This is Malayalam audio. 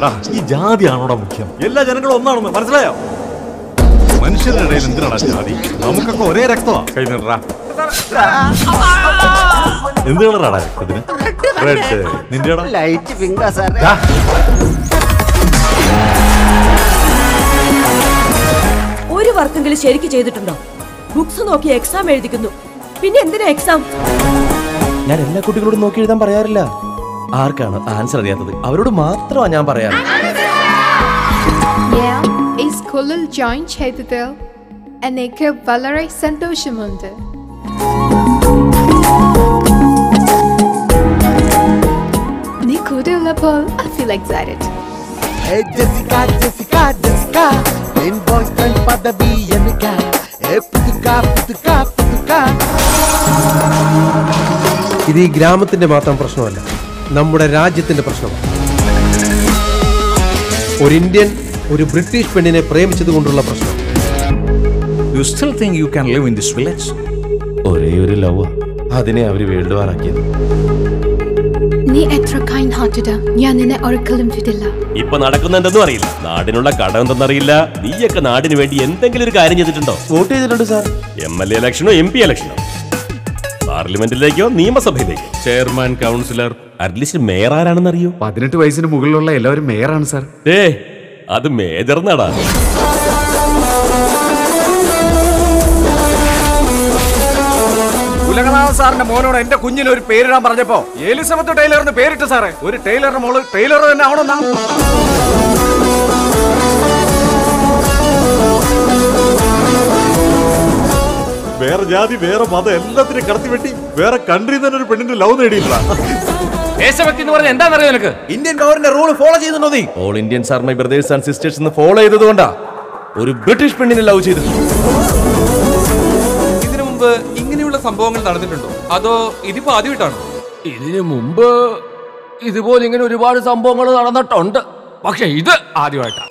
എടാ ഈ ജാതിയാണോടാ മുഖ്യം എല്ലാ ജനങ്ങളും ഒന്നാണെന്ന് മനസ്സിലായോ മനുഷ്യരുടെ ഇടയിൽ എന്തിനാടാ ജാതി നമുക്കൊക്കെ ഒരേ രക്തമാ കൈ നിറ എന്ത് കളറാടാ രക്തത്തിന് റെഡ് നിന്റെടാ ലൈറ്റ് പിങ്കാ സാറേ ദാ. ഒരു വർക്കെങ്കിലും ശരിക്ക് ചെയ്തിട്ടുണ്ടോ ബുക്സ് നോക്കി എക്സാം എഴുതിക്കുന്നു പിന്നെ എന്തിനാ എക്സാം ഞാൻ എല്ലാ കുട്ടികളോടും നോക്കി എഴുതാൻ പറയാറില്ല ആർക്കാണ് ആൻസർ അറിയാത്തത് അവരോട് മാത്രമാ ഞാൻ പറയാറ് ഞാൻ ഈ സ്കൂളിൽ ജോയിൻ ചെയ്തതിൽ എനിക്ക് വളരെ സന്തോഷമുണ്ട് നീ കൂടെയുള്ളപ്പോൾ I feel excited. Hey Jessica, Jessica, Jessica എൻ ബോയ് ഫ്രണ്ട് പദവി എനിക്ക് ഏ പുതുക്ക പുതുക്ക പുതുക്ക ഇത് ഈ ഗ്രാമത്തിന്റെ മാത്രം പ്രശ്നമല്ല നമ്മുടെ രാജ്യത്തിന്റെ പ്രശ്നമാണ് ഒരു ഇന്ത്യൻ ഒരു ബ്രിട്ടീഷ് പെണ്ണിനെ പ്രേമിച്ചത് കൊണ്ടുള്ള പ്രശ്നം you still think you can live in this village ഒരേ ഒരു ലവ് അതിനെ അവര് വേൾഡ് വാറാക്കിയത് നീ എത്ര കൈൻഡ് ഹാർട്ടഡ് ഞാൻ നിന്നെ ഒരിക്കലും വിടില്ല ഇപ്പൊ നടക്കുന്നുണ്ടെന്നും അറിയില്ല നാടിനുള്ള കടം എന്തെന്നറിയില്ല നീയൊക്കെ നാടിന് വേണ്ടി എന്തെങ്കിലും ഒരു കാര്യം ചെയ്തിട്ടുണ്ടോ വോട്ട് ചെയ്തിട്ടുണ്ട് സാർ എം എൽ എ ഇലക്ഷനോ എം പി ഇലക്ഷനോ പാർലമെന്റിലേക്കോ നിയമസഭയിലേക്കോ ചെയർമാൻ കൗൺസിലർ അറ്റ്ലീസ്റ്റ് മേയർ ആരാണെന്ന് അറിയോ പതിനെട്ട് വയസ്സിന് മുകളിലുള്ള എല്ലാവരും മേയറാണ് സാർ ഏ അത് മേജർ നടാ ഉലകനാഥ സാറിന്റെ മോനോട് എന്റെ കുഞ്ഞിന് ഒരു പേരിടാൻ പറഞ്ഞപ്പോ എലിസബത്ത് ടൈലറിന് പേരിട്ട് സാറേ ഒരു ടൈലറിന്റെ മോള് ടൈലർ തന്നെ ആവണമെന്നാ വേറെ ജാതി വേറെ മതം എല്ലാത്തിനും കടത്തി വെട്ടി വേറെ കൺട്രി തന്നെ ഒരു പെണ്ണിന്റെ ലവ് നേടിയില്ല ദേശഭക്തി എന്ന് പറഞ്ഞ എന്താണെന്നറിയോ നിനക്ക് ഇന്ത്യൻ പൗരന്റെ റൂൾ ഫോളോ ചെയ്യുന്നുണ്ടോ നീ all Indians are my brothers and sisters എന്ന് ഫോളോ ചെയ്തതുകൊണ്ടാ ഒരു ബ്രിട്ടീഷ് പെണ്ണിനെ ലവ് ചെയ്തത് ഇതിനു മുമ്പ് ഇങ്ങനെയുള്ള സംഭവങ്ങൾ നടന്നിട്ടുണ്ടോ അതോ ഇതിപ്പോ ആദ്യമായിട്ടാണോ ഇതിനു മുമ്പ് ഇതുപോലെ ഇങ്ങനെ ഒരുപാട് സംഭവങ്ങൾ നടന്നിട്ടുണ്ട് പക്ഷെ ഇത് ആദ്യമായിട്ടാ